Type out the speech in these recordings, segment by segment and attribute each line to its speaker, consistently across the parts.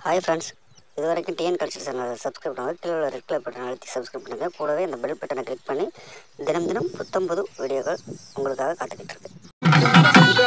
Speaker 1: hi friends இது வரைக்கும் TN culture சேனலை சப்ஸ்கிரைப் பண்ணுங்கள் கீழே உள்ள ரெட் கலர் பட்டனை அழுத்தி சப்ஸ்கிரைப் பண்ணுங்கள் கூடவே இந்த பெல் பட்டனை கிளிக் பண்ணி தினம் தினம் புத்தம் புது வீடியோக்கள் உங்களுக்காக காத்துக்கிட்டு இருக்கு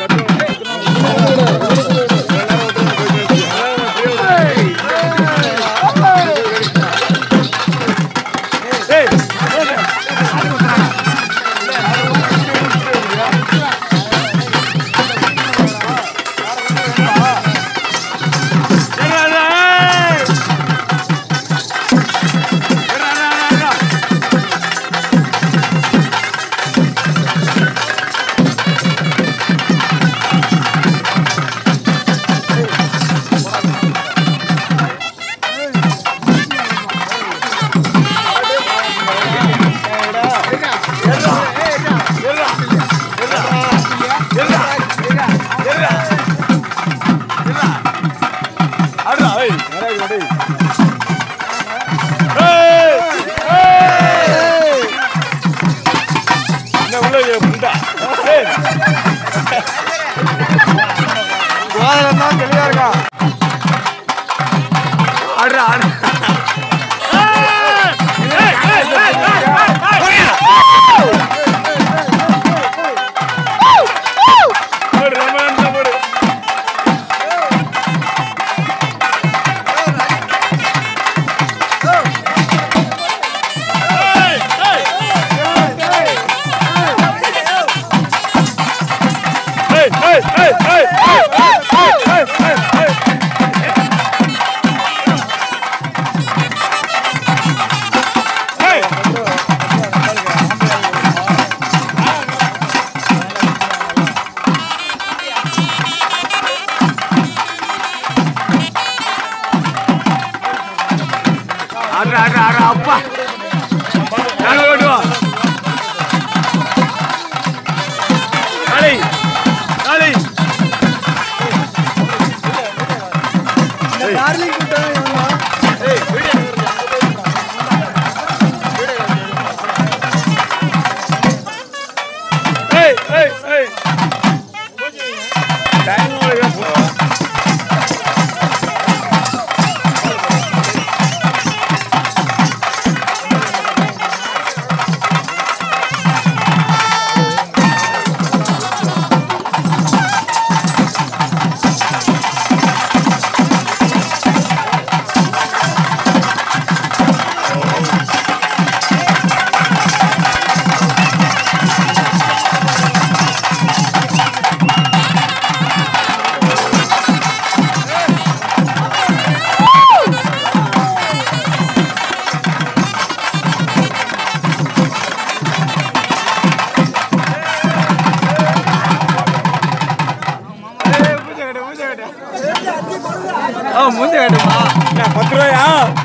Speaker 2: அப்பா நாங்க ஓட்டுவோம் காளி காளி ஏய் ஏய் ஏய் டைம் ஓவர் போ
Speaker 3: ಮುಂದೆ ಕಟ್ಟುವ
Speaker 2: பத்து ரூபாயா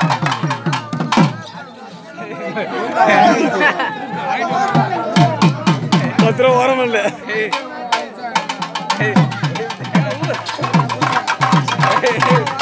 Speaker 2: பத்து ரூபா ஓரம் இல்ல
Speaker 3: ஏய்